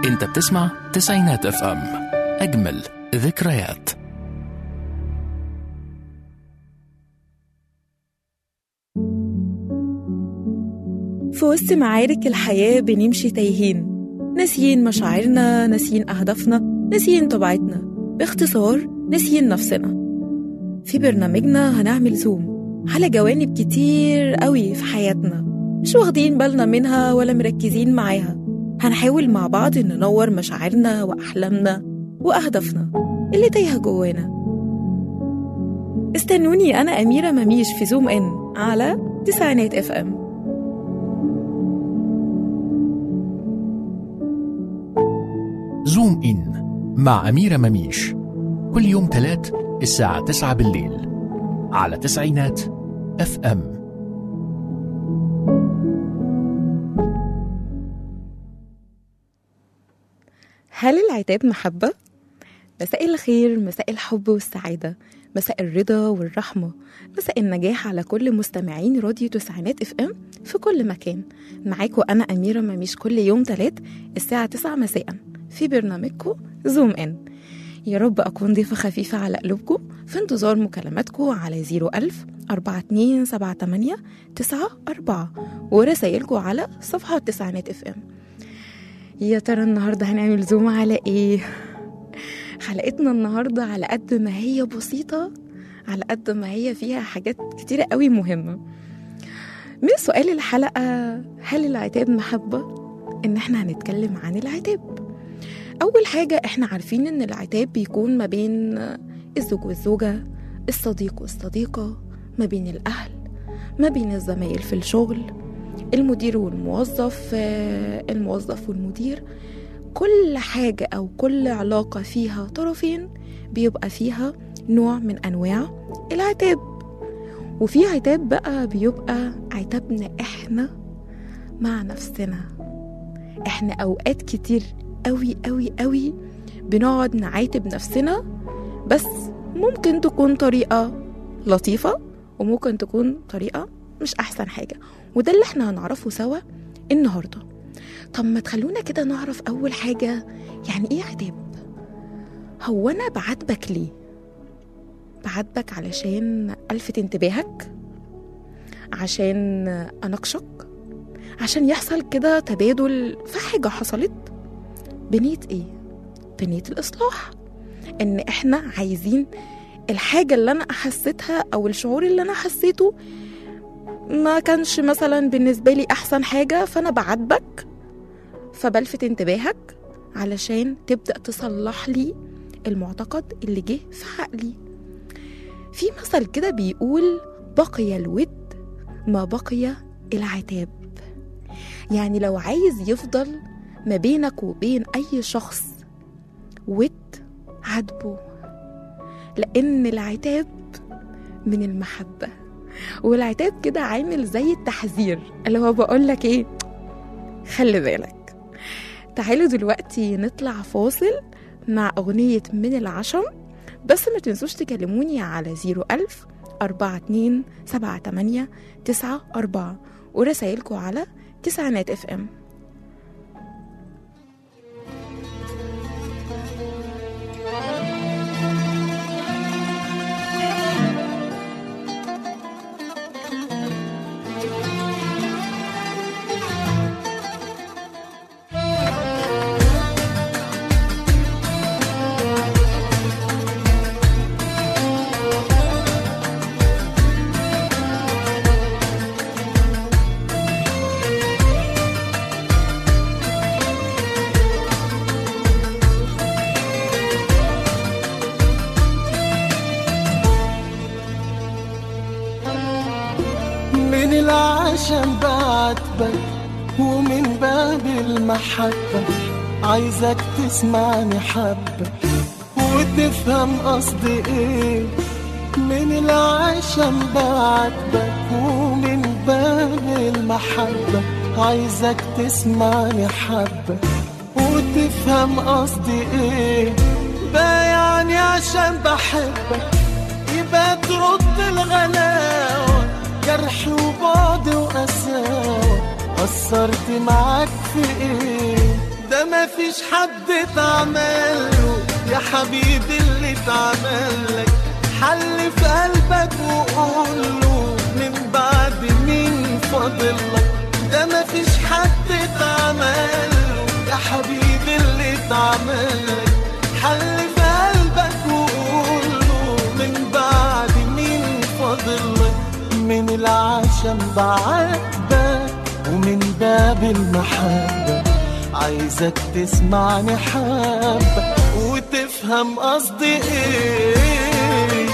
انت بتسمع تسعينات اف ام اجمل ذكريات في وسط معارك الحياة بنمشي تايهين ناسيين مشاعرنا ناسيين أهدافنا ناسيين طبيعتنا باختصار ناسيين نفسنا في برنامجنا هنعمل زوم على جوانب كتير قوي في حياتنا مش واخدين بالنا منها ولا مركزين معاها هنحاول مع بعض ننور مشاعرنا وأحلامنا وأهدافنا اللي تايهة جوانا استنوني أنا أميرة مميش في زوم إن على تسعينات اف ام زوم إن مع أميرة مميش كل يوم تلات الساعة تسعة بالليل على تسعينات اف ام هل العتاب محبة؟ مساء الخير مساء الحب والسعادة مساء الرضا والرحمة مساء النجاح على كل مستمعين راديو تسعينات اف ام في كل مكان معاكم أنا أميرة مميش كل يوم تلات الساعة 9 مساء في برنامجكم زوم إن يا رب أكون ضيفة خفيفة على قلوبكم في انتظار مكالماتكم على 01000 4278 94 ورسايلكم على صفحة تسعينات اف ام يا ترى النهاردة هنعمل زوم على ايه؟ حلقتنا النهاردة على قد ما هي بسيطة على قد ما هي فيها حاجات كتيرة قوي مهمة من سؤال الحلقة هل العتاب محبة؟ إن احنا هنتكلم عن العتاب أول حاجة احنا عارفين إن العتاب بيكون ما بين الزوج والزوجة الصديق والصديقة ما بين الأهل ما بين الزمايل في الشغل المدير والموظف آه، الموظف والمدير كل حاجة أو كل علاقة فيها طرفين بيبقى فيها نوع من أنواع العتاب وفي عتاب بقى بيبقى عتابنا إحنا مع نفسنا إحنا أوقات كتير قوي قوي قوي بنقعد نعاتب نفسنا بس ممكن تكون طريقة لطيفة وممكن تكون طريقة مش أحسن حاجة وده اللي احنا هنعرفه سوا النهاردة طب ما تخلونا كده نعرف أول حاجة يعني إيه عتاب هو أنا بعاتبك ليه بعاتبك علشان ألفت انتباهك عشان أناقشك عشان يحصل كده تبادل في حاجة حصلت بنية إيه بنية الإصلاح إن إحنا عايزين الحاجة اللي أنا حسيتها أو الشعور اللي أنا حسيته ما كانش مثلا بالنسبة لي أحسن حاجة فأنا بعاتبك فبلفت انتباهك علشان تبدأ تصلح لي المعتقد اللي جه في عقلي في مثل كده بيقول بقي الود ما بقي العتاب يعني لو عايز يفضل ما بينك وبين أي شخص ود عاتبه لأن العتاب من المحبة والعتاب كده عامل زي التحذير اللي هو بقول لك ايه خلي بالك تعالوا دلوقتي نطلع فاصل مع أغنية من العشم بس ما تنسوش تكلموني على 01000 42 78 94 ورسايلكم على تسعينات اف ام من العشم بعاتبك ومن باب المحبة عايزك تسمعني حبة وتفهم قصدي ايه من العشم بعاتبك ومن باب المحبة عايزك تسمعني حبة وتفهم قصدي ايه ده يعني عشان بحبك يبقى ترد الغلاوة جرح وبعد وقساوة قصرت معاك في ايه ده مفيش حد اتعمله يا حبيبي اللي اتعملك حل في قلبك وقوله من بعد مين فاضلك ده مفيش حد اتعمله يا حبيبي اللي اتعملك حل في قلبك وقوله من بعد مين فاضلك من العشم بعاتبك ومن باب المحبة عايزك تسمعني حبة وتفهم قصدي ايه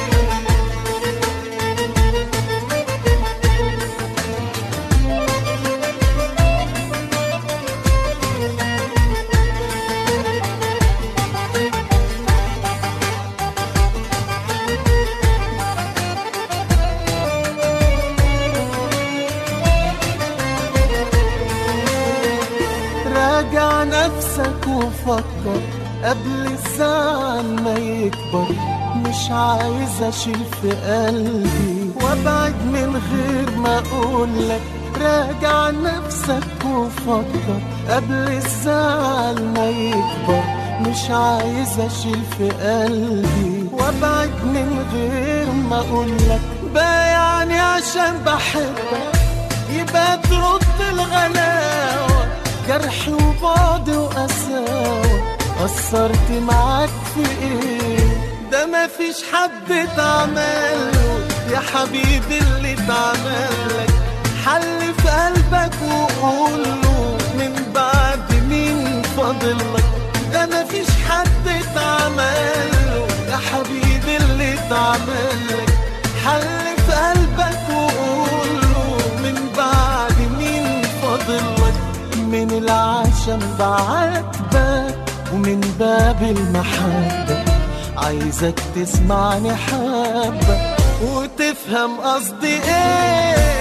راجع نفسك وفكر قبل الزعل ما يكبر مش عايز اشيل في قلبي وابعد من غير ما اقولك راجع نفسك وفكر قبل الزعل ما يكبر مش عايز اشيل في قلبي وابعد من غير ما اقولك بايعني عشان بحبك يبقى ترد الغلاوة جرح وبعد وقساوة قصرت معاك في ايه ده مفيش حد اتعمله يا حبيبي اللي اتعملك حل في قلبك وقوله من بعد مين فاضلك ده مفيش حد اتعمله يا حبيبي اللي اتعملك حل في قلبك وقوله من بعد مين فاضلك من العشم بعاتبك ومن باب المحبة عايزك تسمعني حبة وتفهم قصدي ايه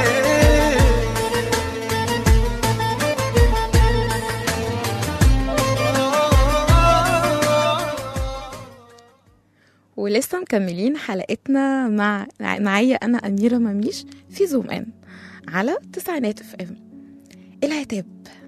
ولسه مكملين حلقتنا مع معايا انا اميره مميش في زوم ان على تسعينات اف ام العتاب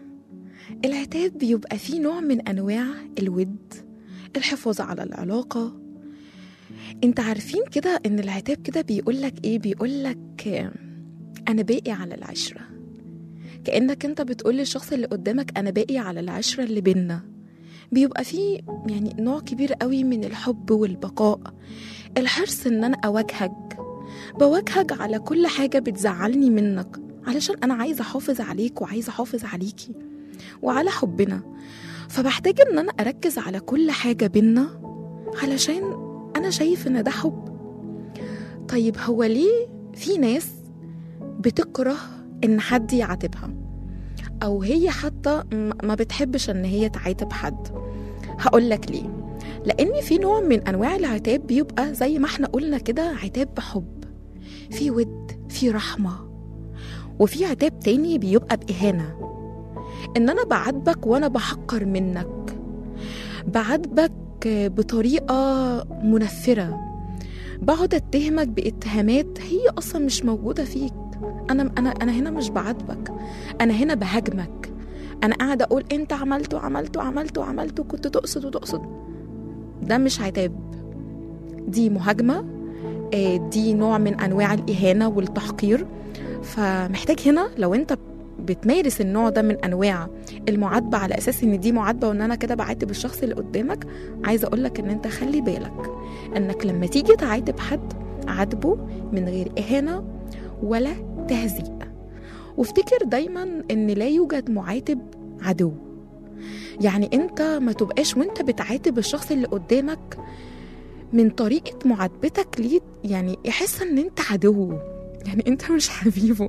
العتاب بيبقى فيه نوع من انواع الود الحفاظ على العلاقه انت عارفين كده ان العتاب كده بيقولك ايه بيقولك انا باقي على العشره كانك انت بتقول للشخص اللي قدامك انا باقي على العشره اللي بينا بيبقى فيه يعني نوع كبير قوي من الحب والبقاء الحرص ان انا اواجهك بواجهك على كل حاجه بتزعلني منك علشان انا عايزه احافظ عليك وعايزه احافظ عليكي وعلى حبنا فبحتاج ان انا اركز على كل حاجه بينا علشان انا شايف ان ده حب طيب هو ليه في ناس بتكره ان حد يعاتبها او هي حتى م- ما بتحبش ان هي تعاتب حد هقول لك ليه لان في نوع من انواع العتاب بيبقى زي ما احنا قلنا كده عتاب بحب في ود في رحمه وفي عتاب تاني بيبقى باهانه ان انا بعاتبك وانا بحقر منك بعاتبك بطريقه منفره بقعد اتهمك باتهامات هي اصلا مش موجوده فيك انا انا انا هنا مش بعاتبك انا هنا بهاجمك انا قاعده اقول انت عملت وعملت وعملت وعملت وكنت تقصد وتقصد ده مش عتاب دي مهاجمه آه، دي نوع من انواع الاهانه والتحقير فمحتاج هنا لو انت بتمارس النوع ده من انواع المعاتبه على اساس ان دي معاتبه وان انا كده بعاتب الشخص اللي قدامك عايزه اقول لك ان انت خلي بالك انك لما تيجي تعاتب حد عاتبه من غير اهانه ولا تهزيء وافتكر دايما ان لا يوجد معاتب عدو يعني انت ما تبقاش وانت بتعاتب الشخص اللي قدامك من طريقة معاتبتك ليه يعني يحس ان انت عدو يعني انت مش حبيبه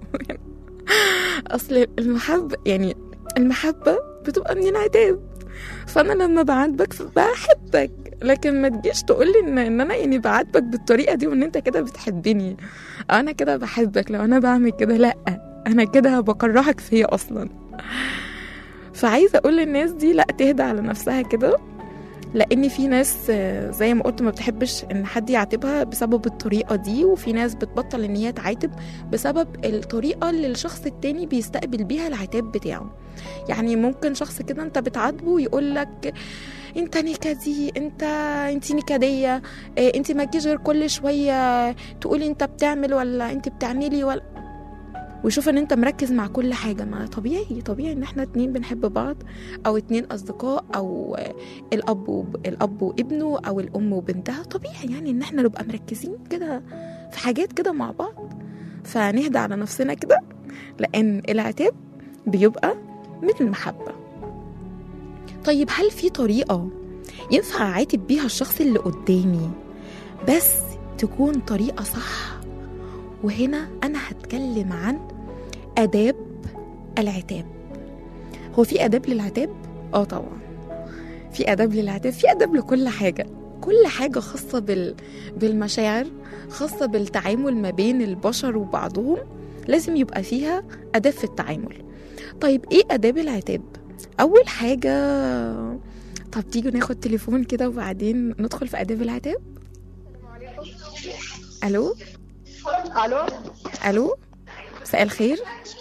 اصل المحبة يعني المحبة بتبقى من العتاب فانا لما بعاتبك بحبك لكن ما تجيش تقولي ان ان انا يعني بعاتبك بالطريقه دي وان انت كده بتحبني انا كده بحبك لو انا بعمل كده لا انا كده بكرهك فيا اصلا فعايزه اقول للناس دي لا تهدى على نفسها كده لان في ناس آه، زي ما قلت ما بتحبش ان حد يعاتبها بسبب الطريقه دي وفي ناس بتبطل ان هي تعاتب بسبب الطريقه اللي الشخص التاني بيستقبل بيها العتاب بتاعه يعني ممكن شخص كده انت بتعاتبه يقول لك انت نكدي انت انت نكديه إيه، انت ما تجيش غير كل شويه تقولي انت بتعمل ولا انت بتعملي ولا ويشوف ان انت مركز مع كل حاجه ما طبيعي طبيعي ان احنا اتنين بنحب بعض او اتنين اصدقاء او آه، الاب وب... الاب وابنه او الام وبنتها طبيعي يعني ان احنا نبقى مركزين كده في حاجات كده مع بعض فنهدى على نفسنا كده لان العتاب بيبقى من المحبه طيب هل في طريقه ينفع اعاتب بيها الشخص اللي قدامي بس تكون طريقه صح وهنا انا هتكلم عن اداب العتاب هو في اداب للعتاب اه طبعا في اداب للعتاب في اداب لكل حاجه كل حاجه خاصه بال... بالمشاعر خاصه بالتعامل ما بين البشر وبعضهم لازم يبقى فيها اداب في التعامل طيب ايه اداب العتاب اول حاجه طب تيجوا ناخد تليفون كده وبعدين ندخل في اداب العتاب الو الو الو مساء الخير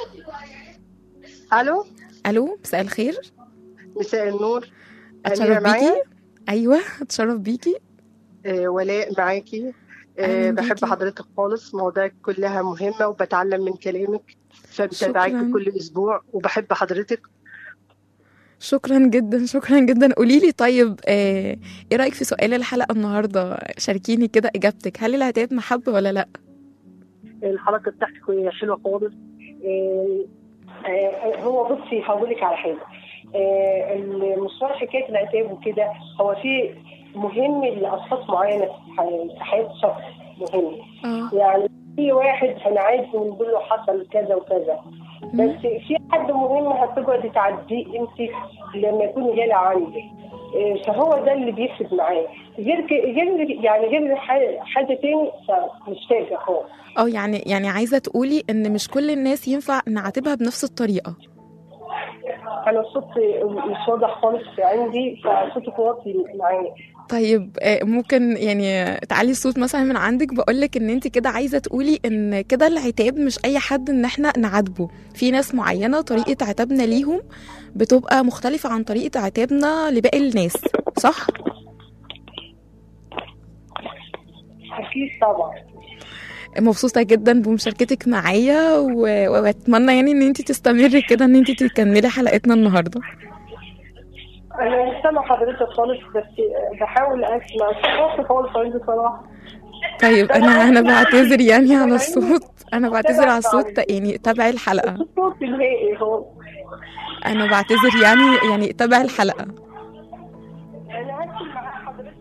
الو الو مساء الخير مساء النور اتشرف أميرة معايا؟ بيكي ايوه اتشرف بيكي آه ولاء معاكي آه أهلاً بحب بيكي. حضرتك خالص مواضيعك كلها مهمة وبتعلم من كلامك فبتابعك شكراً. كل أسبوع وبحب حضرتك شكرا جدا شكرا جدا قولي لي طيب آه، ايه رايك في سؤال الحلقه النهارده شاركيني كده اجابتك هل العتاب محبه ولا لا الحلقة بتاعتك حلوة خالص آه آه هو بصي هقول لك على حاجة آه المشوار حكاية العتاب وكده هو في مهم لأشخاص معينة في حي- في حياة شخص مهم اه يعني في واحد هنعاد ونقول له حصل كذا وكذا بس في حد مهم هتقعدي تعديه انت لما يكون غالي عندك إيه، فهو ده اللي بيفرق معاه غير ك- غير يعني غير ح- حد تاني فمش فارق خالص اه يعني يعني عايزه تقولي ان مش كل الناس ينفع نعاتبها بنفس الطريقه انا الصوت مش واضح خالص عندي فصوتك واطي معايا طيب آه، ممكن يعني تعلي الصوت مثلا من عندك بقولك ان انت كده عايزه تقولي ان كده العتاب مش اي حد ان احنا نعاتبه في ناس معينه طريقه عتابنا ليهم بتبقى مختلفه عن طريقه عتابنا لباقي الناس صح اكيد طبعا مبسوطه جدا بمشاركتك معايا و- واتمنى يعني ان انت تستمري كده ان انت تكملي حلقتنا النهارده انا مش سامع حضرتك خالص بس بحاول اسمع صوتي خالص عندي صراحه طيب انا انا بعتذر يعني على الصوت انا بعتذر على الصوت يعني تابعي الحلقه صوتي نهائي خالص انا بعتذر يعني يعني تابعي الحلقه انا هكتب مع حضرتك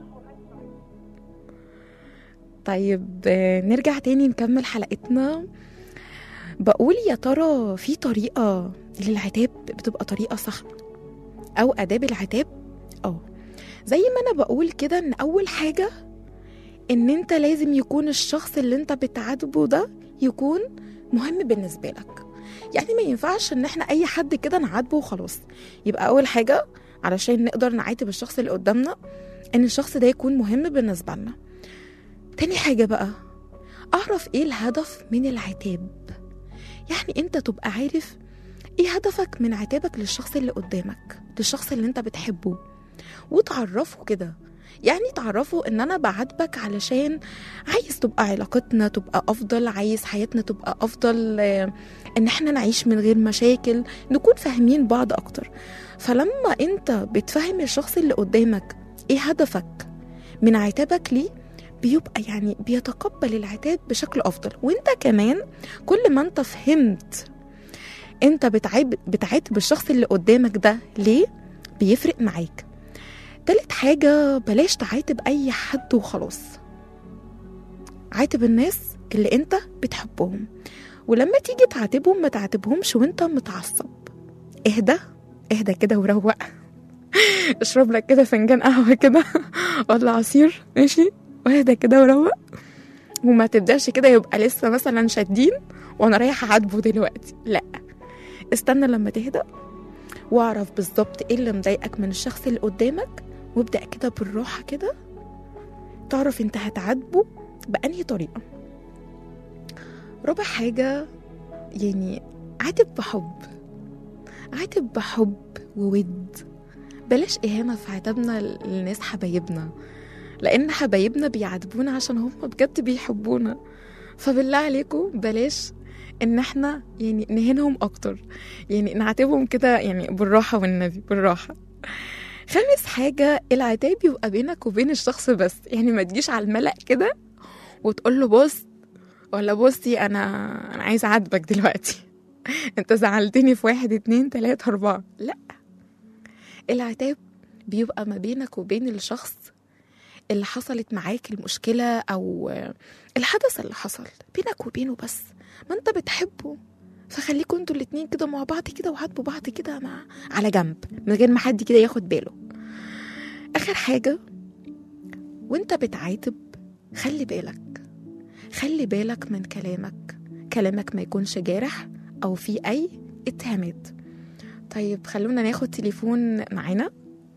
طيب آه، نرجع تاني نكمل حلقتنا بقول يا ترى في طريقة للعتاب بتبقى طريقة صح أو آداب العتاب اه زي ما أنا بقول كده إن أول حاجة إن أنت لازم يكون الشخص اللي أنت بتعاتبه ده يكون مهم بالنسبة لك يعني ما ينفعش إن إحنا أي حد كده نعاتبه وخلاص يبقى أول حاجة علشان نقدر نعاتب الشخص اللي قدامنا إن الشخص ده يكون مهم بالنسبة لنا تاني حاجة بقى أعرف إيه الهدف من العتاب يعني أنت تبقى عارف إيه هدفك من عتابك للشخص اللي قدامك للشخص اللي أنت بتحبه وتعرفه كده يعني تعرفه ان انا بعاتبك علشان عايز تبقى علاقتنا تبقى افضل عايز حياتنا تبقى افضل آه، ان احنا نعيش من غير مشاكل نكون فاهمين بعض اكتر فلما انت بتفهم الشخص اللي قدامك ايه هدفك من عتابك ليه بيبقى يعني بيتقبل العتاب بشكل افضل وانت كمان كل ما انت فهمت انت بتعيب بتعاتب الشخص اللي قدامك ده ليه بيفرق معاك تالت حاجة بلاش تعاتب أي حد وخلاص عاتب الناس اللي انت بتحبهم ولما تيجي تعاتبهم ما تعاتبهمش وانت متعصب اهدى اهدى كده وروق اشرب لك كده فنجان قهوة كده ولا عصير ماشي واهدى كده وروق وما تبداش كده يبقى لسه مثلا شادين وانا رايحه اعاتبه دلوقتي لا استنى لما تهدى واعرف بالظبط ايه اللي مضايقك من الشخص اللي قدامك وابدأ كده بالراحة كده تعرف انت هتعاتبه بأنهي طريقة رابع حاجة يعني عاتب بحب عاتب بحب وود بلاش إهانة في عتابنا للناس حبايبنا لأن حبايبنا بيعاتبونا عشان هم بجد بيحبونا فبالله عليكم بلاش إن احنا يعني نهينهم أكتر يعني نعاتبهم كده يعني بالراحة والنبي بالراحة خامس حاجة العتاب يبقى بينك وبين الشخص بس يعني ما تجيش على الملأ كده وتقول له بص ولا بصي أنا أنا عايزة أعاتبك دلوقتي أنت زعلتني في واحد اتنين تلاتة أربعة لأ العتاب بيبقى ما بينك وبين الشخص اللي حصلت معاك المشكلة أو الحدث اللي حصل بينك وبينه بس ما أنت بتحبه فخليكوا انتوا الاتنين كده مع بعض كده وعاتبوا بعض كده مع على جنب من غير ما حد كده ياخد باله اخر حاجة وانت بتعاتب خلي بالك خلي بالك من كلامك كلامك ما يكونش جارح او فيه اي اتهامات طيب خلونا ناخد تليفون معانا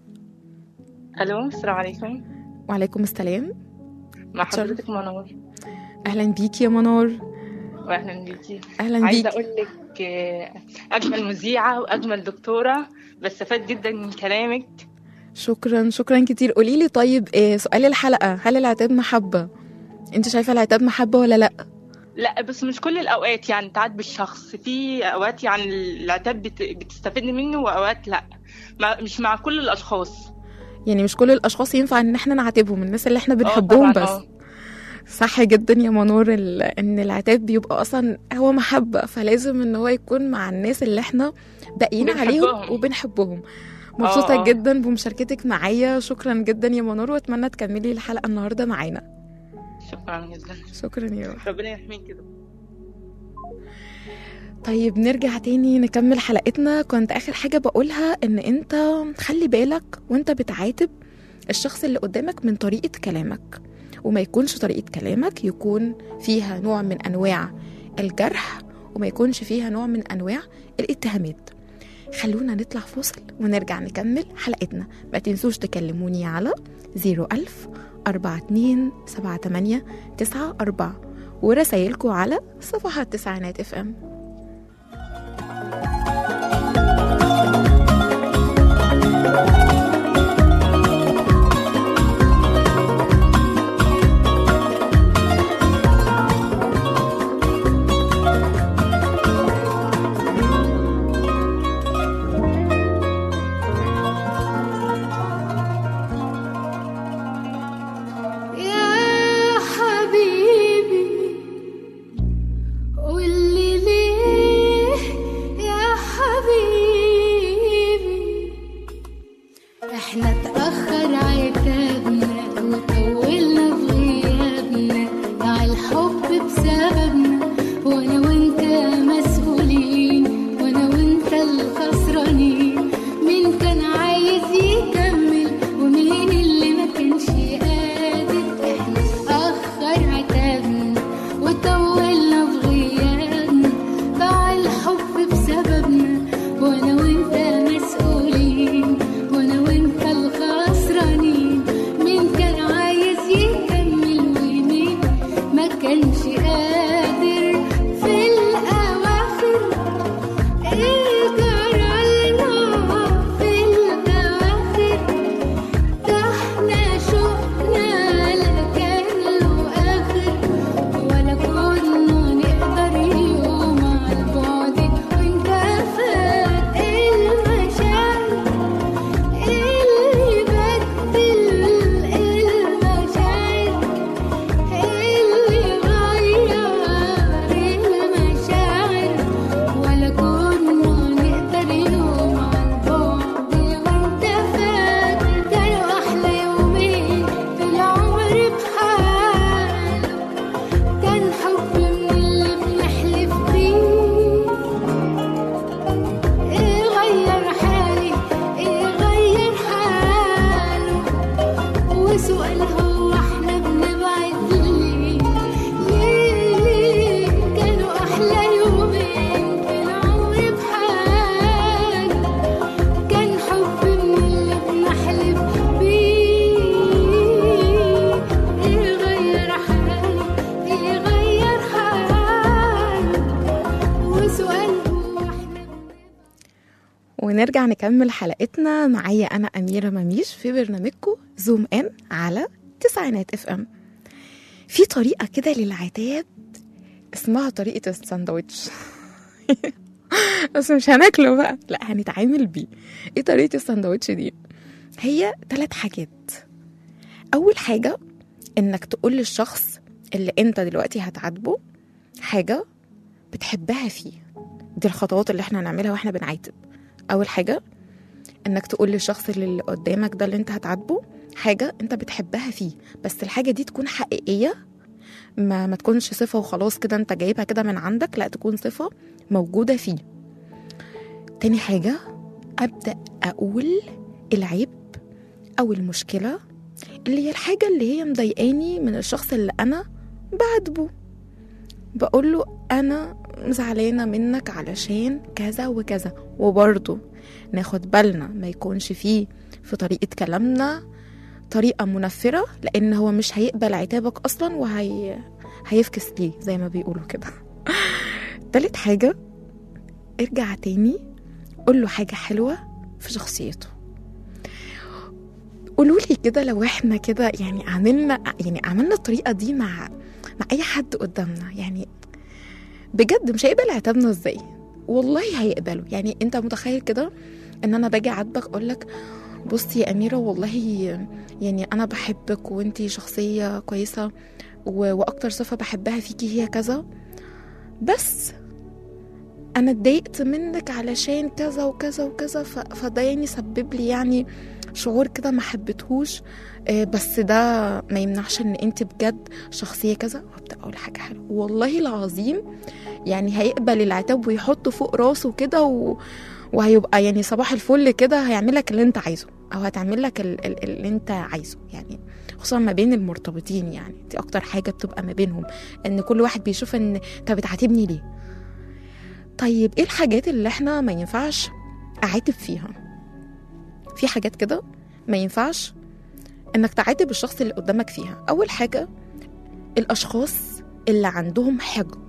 الو السلام عليكم وعليكم السلام مع اتشرف. حضرتك منور اهلا بيكي يا منار واهلا بيكي اهلا عايزه بيكي اقول لك آه، اجمل مذيعه واجمل دكتوره بستفاد جدا من كلامك شكرا شكرا كتير قولي لي طيب إيه سؤال الحلقة هل العتاب محبة انت شايفة العتاب محبة ولا لا لا بس مش كل الاوقات يعني تعاد بالشخص في اوقات يعني العتاب بت- بتستفيد منه واوقات لا ما مش مع كل الاشخاص يعني مش كل الاشخاص ينفع ان احنا نعاتبهم الناس اللي احنا آه، بنحبهم طبعاً، بس آه. صح جدا يا منور ال- ان العتاب بيبقى اصلا هو محبة فلازم ان هو يكون مع الناس اللي احنا باقيين عليهم وبنحبهم. وبنحبهم مبسوطة آه. جدا بمشاركتك معايا شكرا جدا يا منور واتمنى تكملي الحلقة النهاردة معانا شكرا جدا شكرا يا روح ربنا يحميك كده طيب نرجع تاني نكمل حلقتنا كنت آخر حاجة بقولها إن أنت خلي بالك وأنت بتعاتب الشخص اللي قدامك من طريقة كلامك وما يكونش طريقة كلامك يكون فيها نوع من أنواع الجرح وما يكونش فيها نوع من أنواع الاتهامات خلونا نطلع فاصل ونرجع نكمل حلقتنا ما تنسوش تكلموني على 01000 42 78 94 ورسايلكم على صفحات تسعينات اف ام يا حبيبي قولي ليه ونرجع نكمل حلقتنا معايا أنا أميرة مميش في برنامجكم زوم إن على تسعينات اف ام في طريقة كده للعتاب اسمها طريقة الساندوتش بس مش هناكله بقى لا هنتعامل بيه ايه طريقة الساندوتش دي هي ثلاث حاجات أول حاجة إنك تقول للشخص اللي أنت دلوقتي هتعاتبه حاجة بتحبها فيه دي الخطوات اللي احنا هنعملها واحنا بنعاتب أول حاجة إنك تقول للشخص اللي قدامك ده اللي أنت هتعاتبه حاجة أنت بتحبها فيه بس الحاجة دي تكون حقيقية ما, ما تكونش صفة وخلاص كده أنت جايبها كده من عندك لا تكون صفة موجودة فيه تاني حاجة أبدأ أقول العيب أو المشكلة اللي هي الحاجة اللي هي مضايقاني من الشخص اللي أنا بعاتبه بقول له أنا زعلانة منك علشان كذا وكذا وبرضه ناخد بالنا ما يكونش فيه في طريقة كلامنا طريقة منفرة لأن هو مش هيقبل عتابك أصلا وهي هيفكس ليه زي ما بيقولوا كده تالت حاجة ارجع تاني قول له حاجة حلوة في شخصيته قولوا لي كده لو احنا كده يعني عملنا يعني عملنا الطريقة دي مع مع أي حد قدامنا يعني بجد مش هيقبل عتابنا ازاي والله هيقبله يعني انت متخيل كده ان انا باجي اعاتبك اقول لك بصي يا اميره والله يعني انا بحبك وانتي شخصيه كويسه و... واكتر صفه بحبها فيكي هي كذا بس انا اتضايقت منك علشان كذا وكذا وكذا ف... فده يعني سبب لي يعني شعور كده ما حبيتهوش آه، بس ده ما يمنعش ان انت بجد شخصيه كذا وابدا اقول حاجه حلوه والله العظيم يعني هيقبل العتاب ويحطه فوق راسه كده و... وهيبقى يعني صباح الفل كده هيعمل لك اللي انت عايزه او هتعمل لك ال- ال- اللي انت عايزه يعني خصوصا ما بين المرتبطين يعني دي اكتر حاجه بتبقى ما بينهم ان كل واحد بيشوف ان انت بتعاتبني ليه طيب ايه الحاجات اللي احنا ما ينفعش اعاتب فيها في حاجات كده ما ينفعش انك تعاتب الشخص اللي قدامك فيها اول حاجه الاشخاص اللي عندهم حقد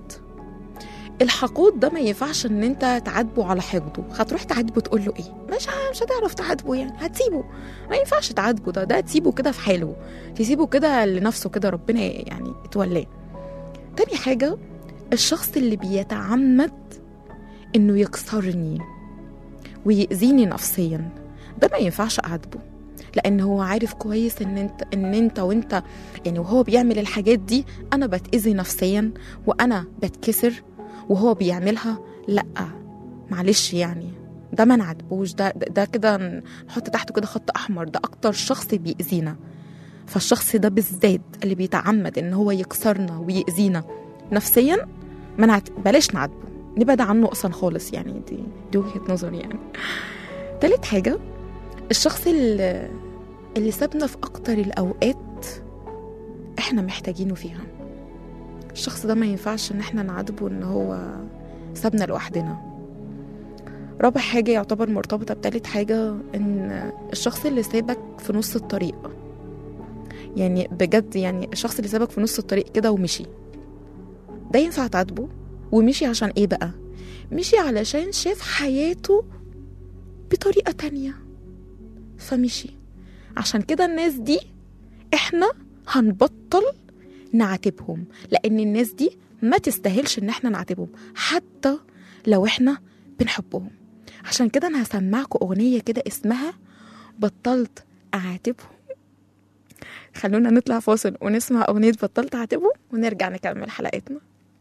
الحقود ده ما ينفعش ان انت تعاتبه على حقده هتروح تعاتبه تقول له ايه مش ه- مش هتعرف تعاتبه يعني هتسيبه ما ينفعش تعاتبه ده ده تسيبه كده في حاله تسيبه كده لنفسه كده ربنا يعني يتولاه تاني حاجه الشخص اللي بيتعمد انه يكسرني ويأذيني نفسيا ده ما ينفعش اعاتبه لان هو عارف كويس ان انت ان انت وانت يعني وهو بيعمل الحاجات دي انا بتأذي نفسيا وانا بتكسر وهو بيعملها لا معلش يعني ده ما نعاتبوش ده ده, ده كده نحط تحته كده خط احمر ده اكتر شخص بيأذينا فالشخص ده بالذات اللي بيتعمد ان هو يكسرنا ويأذينا نفسيا ما نعت... بلاش نعاتبه نبعد عنه اصلا خالص يعني دي دي وجهة نظري يعني تالت حاجة الشخص اللي اللي سابنا في اكتر الاوقات احنا محتاجينه فيها الشخص ده ما ينفعش ان احنا نعاتبه ان هو سابنا لوحدنا رابع حاجة يعتبر مرتبطة بتالت حاجة ان الشخص اللي سابك في نص الطريق يعني بجد يعني الشخص اللي سابك في نص الطريق كده ومشي ده ينفع تعاتبه ومشي عشان ايه بقى مشي علشان شاف حياته بطريقة تانية فمشي عشان كده الناس دي احنا هنبطل نعاتبهم لان الناس دي ما تستاهلش ان احنا نعاتبهم حتى لو احنا بنحبهم عشان كده انا هسمعكم اغنيه كده اسمها بطلت اعاتبهم خلونا نطلع فاصل ونسمع اغنيه بطلت اعاتبهم ونرجع نكمل حلقتنا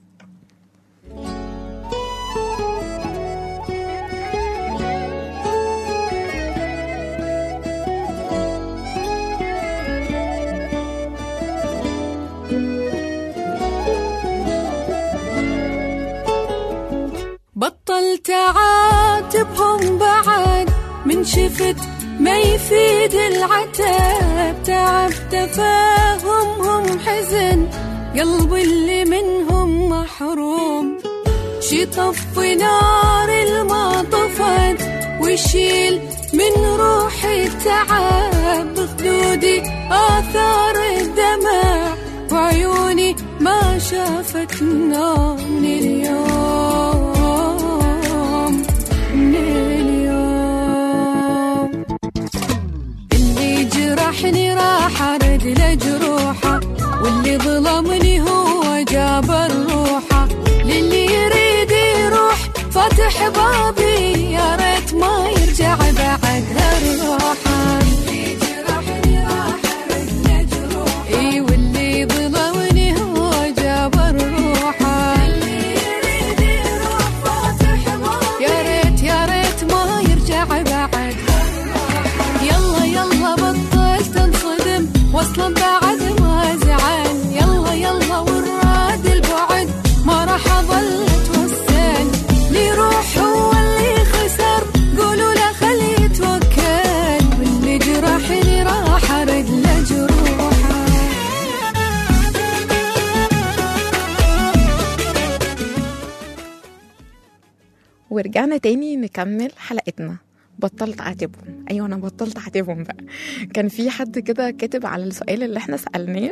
بطلت عاتبهم بعد من شفت ما يفيد العتاب تعب تفاهمهم حزن قلبي اللي منهم محروم شي طفي نار الما طفت ويشيل من روحي التعب بخدودي آثار الدمع وعيوني ما شافت نار من اليوم من اليوم مجروحة واللي ظلمني هو جاب الروحة للي يريد يروح فاتح بابي يا ريت ما يرجع بعد هالروحة اي واللي ظلمني هو جاب الروحة يا ريت يا ريت ما يرجع بعد يلا يلا بطل تنصدم واصلا بعد ما زعل يلا يلا والراد البعد ما راح اظل اتوسل لي روح هو اللي خسر قولوا له خليه يتوكل واللي جرحني راح ارد له جروحه ورجعنا تاني نكمل حلقتنا بطلت اعاتبهم ايوه انا بطلت اعاتبهم بقى كان في حد كده كاتب على السؤال اللي احنا سالناه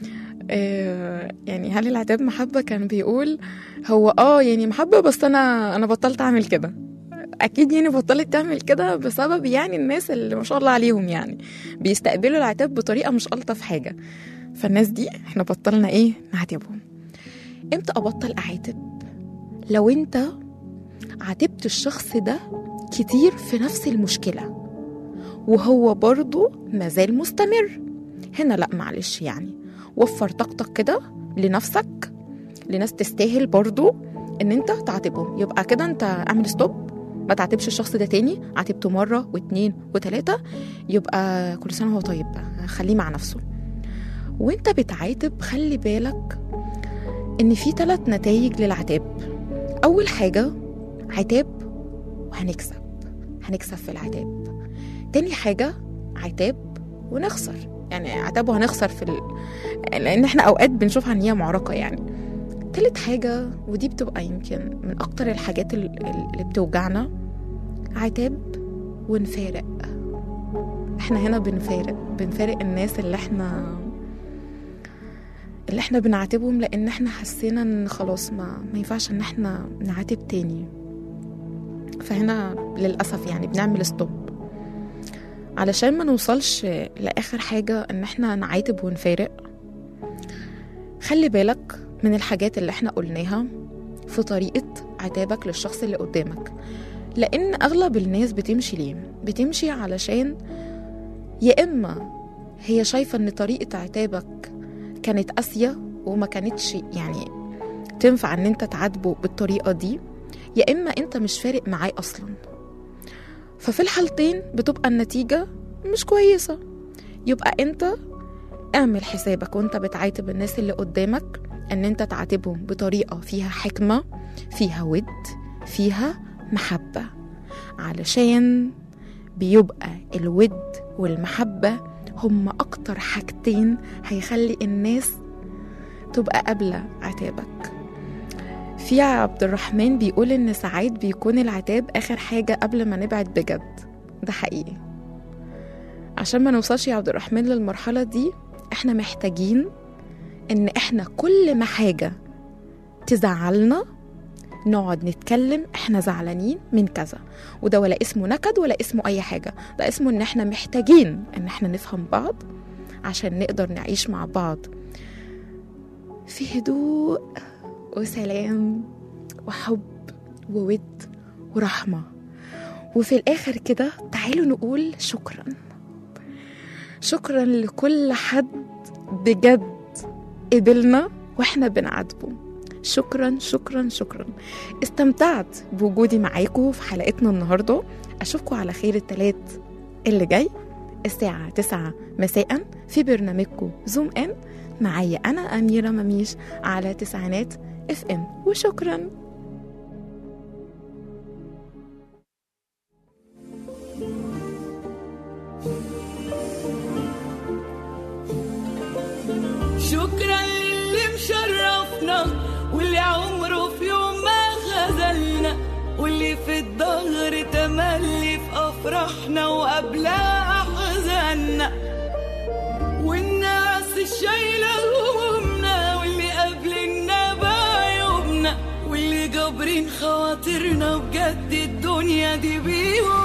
آه يعني هل العتاب محبه كان بيقول هو اه يعني محبه بس انا انا بطلت اعمل كده اكيد يعني بطلت تعمل كده بسبب يعني الناس اللي ما شاء الله عليهم يعني بيستقبلوا العتاب بطريقه مش الطف حاجه فالناس دي احنا بطلنا ايه نعاتبهم امتى ابطل اعاتب لو انت عاتبت الشخص ده كتير في نفس المشكلة وهو برضه مازال مستمر هنا لا معلش يعني وفر طاقتك كده لنفسك لناس تستاهل برضه ان انت تعاتبهم يبقى كده انت اعمل ستوب ما تعاتبش الشخص ده تاني عاتبته مرة واتنين وتلاتة يبقى كل سنة وهو طيب بقى خليه مع نفسه وانت بتعاتب خلي بالك ان في ثلاث نتائج للعتاب اول حاجة عتاب وهنكسب هنكسب في العتاب تاني حاجة عتاب ونخسر يعني عتاب وهنخسر في ال... لأن احنا أوقات بنشوفها إن هي معركة يعني تالت حاجة ودي بتبقى يمكن من أكتر الحاجات ال- ال- اللي بتوجعنا عتاب ونفارق احنا هنا بنفارق بنفارق الناس اللي احنا اللي احنا بنعاتبهم لان احنا حسينا ان خلاص ما ما ينفعش ان احنا نعاتب تاني فهنا للأسف يعني بنعمل ستوب علشان ما نوصلش لآخر حاجة إن احنا نعاتب ونفارق خلي بالك من الحاجات اللي احنا قلناها في طريقة عتابك للشخص اللي قدامك لأن أغلب الناس بتمشي ليه؟ بتمشي علشان يا إما هي شايفة إن طريقة عتابك كانت قاسية وما كانتش يعني تنفع إن أنت تعاتبه بالطريقة دي يا إما أنت مش فارق معاه أصلا ففي الحالتين بتبقى النتيجة مش كويسة يبقى أنت اعمل حسابك وانت بتعاتب الناس اللي قدامك ان انت تعاتبهم بطريقة فيها حكمة فيها ود فيها محبة علشان بيبقى الود والمحبة هما أكتر حاجتين هيخلي الناس تبقى قابلة عتابك في عبد الرحمن بيقول إن ساعات بيكون العتاب آخر حاجة قبل ما نبعد بجد ده حقيقي عشان ما نوصلش يا عبد الرحمن للمرحلة دي احنا محتاجين ان احنا كل ما حاجة تزعلنا نقعد نتكلم احنا زعلانين من كذا وده ولا اسمه نكد ولا اسمه اي حاجة ده اسمه ان احنا محتاجين ان احنا نفهم بعض عشان نقدر نعيش مع بعض في هدوء وسلام وحب وود ورحمة وفي الآخر كده تعالوا نقول شكرا شكرا لكل حد بجد قبلنا واحنا بنعاتبه شكرا شكرا شكرا استمتعت بوجودي معاكم في حلقتنا النهارده اشوفكم على خير التلات اللي جاي الساعة 9 مساء في برنامجكم زوم ان معايا انا اميرة مميش على تسعينات اف ام وشكرا شكرا للي مشرفنا واللي عمره في يوم ما خذلنا واللي في الظهر تملي في افراحنا وقبلها احزاننا والناس الشايله همومنا واللي قابلنا بعيوبنا واللي جابرين خواطرنا بجد الدنيا دي بيهم